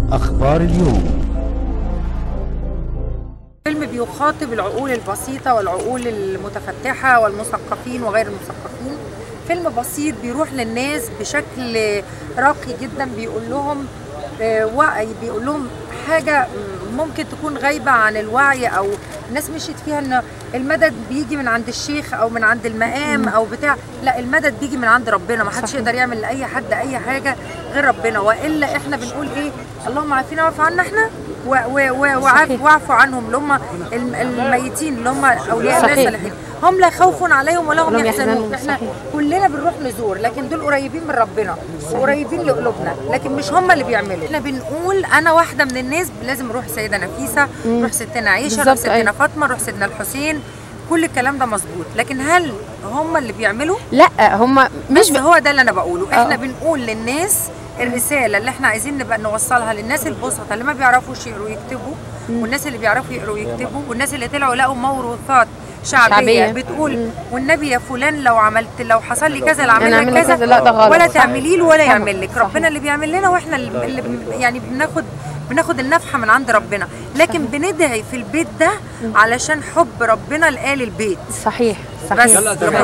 أخبار اليوم فيلم بيخاطب العقول البسيطة والعقول المتفتحة والمثقفين وغير المثقفين فيلم بسيط بيروح للناس بشكل راقي جدا بيقول لهم آه، وعي بيقول لهم حاجة ممكن تكون غايبة عن الوعي أو الناس مشيت فيها إن المدد بيجي من عند الشيخ أو من عند المقام أو بتاع لا المدد بيجي من عند ربنا ما حدش صحيح. يقدر يعمل لأي حد أي حاجة غير ربنا وإلا إحنا بنقول إيه اللهم عافينا واعف عنا إحنا و- و- و- وعاف- صحيح. واعفوا عنهم اللي هم الم- الميتين اللي هم اولياء صحيح. الناس الصالحين هم لا خوف عليهم ولا هم ولا هم يحزنون يحزنون، احنا صحيح. كلنا بنروح نزور لكن دول قريبين من ربنا وقريبين لقلوبنا لكن مش هم اللي بيعملوا احنا بنقول انا واحده من الناس لازم اروح سيده نفيسه نروح ستنا عائشه نروح بالظبط، ستنا أيوة. فاطمه نروح سيدنا الحسين كل الكلام ده مظبوط لكن هل هم اللي بيعملوا لا هم مش مش ب... هو ده اللي انا بقوله احنا آه. بنقول للناس الرساله اللي احنا عايزين نبقى نوصلها للناس البسطة اللي ما بيعرفوش يقروا ويكتبوا والناس اللي بيعرفوا يقروا ويكتبوا والناس اللي طلعوا لقوا موروثات شعبيه, شعبية. بتقول والنبي يا فلان لو عملت لو حصل لي كذا لا اعمل أنا لك أعمل كذا كذا، لا ده غلط. ولا صح. تعملي له ولا صح. يعمل لك صح. ربنا اللي بيعمل لنا واحنا اللي اللي بن- يعني بناخد بناخد النفحه من عند ربنا لكن بندعي في البيت ده علشان حب ربنا لآل البيت صحيح بس صحيح ربنا